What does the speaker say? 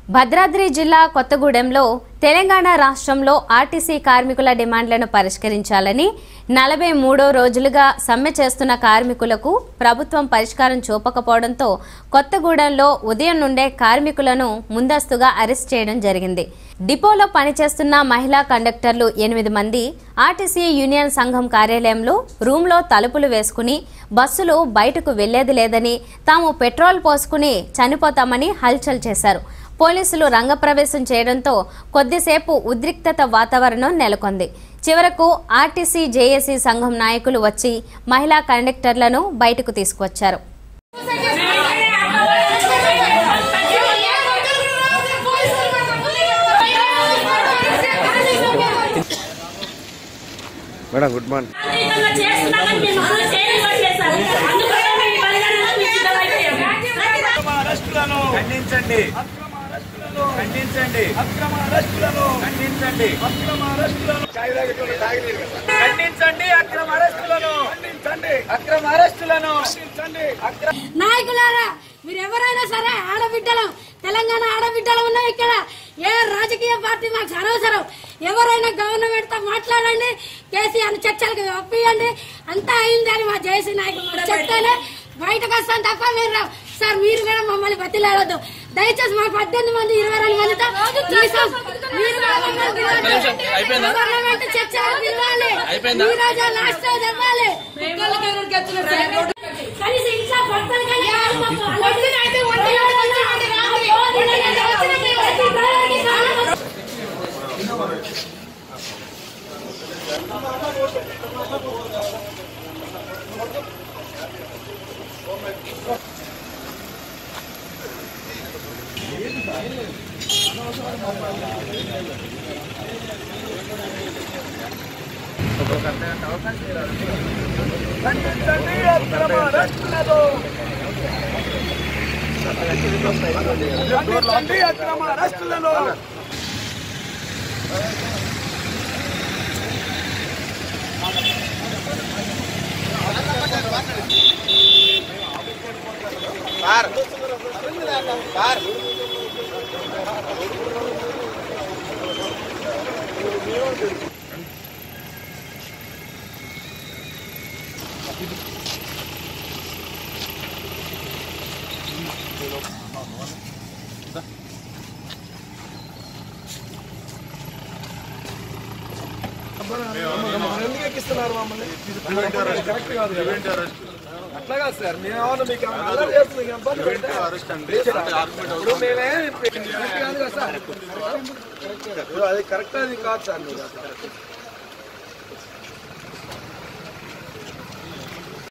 భద్రాద్రి జిల్లా కొత్తగూడెంలో తెలంగాణ రాష్ట్రంలో ఆర్టీసీ కార్మికుల డిమాండ్లను పరిష్కరించాలని నలభై మూడో రోజులుగా సమ్మె చేస్తున్న కార్మికులకు ప్రభుత్వం పరిష్కారం చూపకపోవడంతో కొత్తగూడెంలో ఉదయం నుండే కార్మికులను ముందస్తుగా అరెస్ట్ చేయడం జరిగింది డిపోలో పనిచేస్తున్న మహిళా కండక్టర్లు ఎనిమిది మంది ఆర్టీసీ యూనియన్ సంఘం కార్యాలయంలో రూమ్లో తలుపులు వేసుకుని బస్సులు బయటకు వెళ్లేది లేదని తాము పెట్రోల్ పోసుకుని చనిపోతామని హల్చల్ చేశారు పోలీసులు రంగప్రవేశం చేయడంతో కొద్దిసేపు ఉద్రిక్తత వాతావరణం నెలకొంది చివరకు ఆర్టీసీ జేఏసీ సంఘం నాయకులు వచ్చి మహిళా కండక్టర్లను బయటకు తీసుకువచ్చారు మేడం గుడ్ మార్నింగ్ అరెస్టులను ఖండించండి ఖండించండి అక్రమ అరెస్టులను ఖండించండి అక్రమ అరెస్టులను ఖండించండి అక్రమ అరెస్టులను ఖండించండి అక్రమ అరెస్టులను ఖండించండి అక్రమ నాయకులారా మీరు ఎవరైనా సరే ఆడబిడ్డలు తెలంగాణ ఆడబిడ్డలు ఉన్నాం ఇక్కడ ఏ రాజకీయ పార్టీ మాకు అనవసరం ఎవరైనా గవర్నమెంట్ తో మాట్లాడండి కేసీఆర్ చర్చలకు ఒప్పియండి అంతా అయింది అని మా జేసీ నాయకులు చెప్తేనే బయటకు వస్తాం తప్ప మీరు రావు. సార్ మీరు కూడా మమ్మల్ని బతిలాడొద్దు దయచేసి మా పద్దెనిమిది మంది ఇరవై రెండు మందితో మీసం- మీరు కూడా మమ్మల్ని పిలవండి. గవర్నమెంట్ చర్చలకు పిలవాలి ఈ రోజు లాస్ట్ రోజు ఇవ్వాలి కనీసం ఇంట్లో భర్తలకైనా కాదు మాకు. వచ్చినైతే ఒంటిలో వచ్చి వచ్చినైతే కాదు. ఖండించండి అక్రమ అరెస్టులను ఖండించండి అక్రమ అరెస్టులను ఎందుకు ఎక్కిస్తున్నారు మమ్మల్ని కరెక్ట్ కాదు కదా. అట్లా కాదు సార్ మేము ఏమన్నా మీకు ఏమన్నా అల్లరి చేస్తుంది మీకు ఇబ్బంది పెడితే ఇప్పుడు మేమేం కరెక్ట్ కాదు కదా సార్ అది కరెక్ట్ అది కాదు సార్ మీరు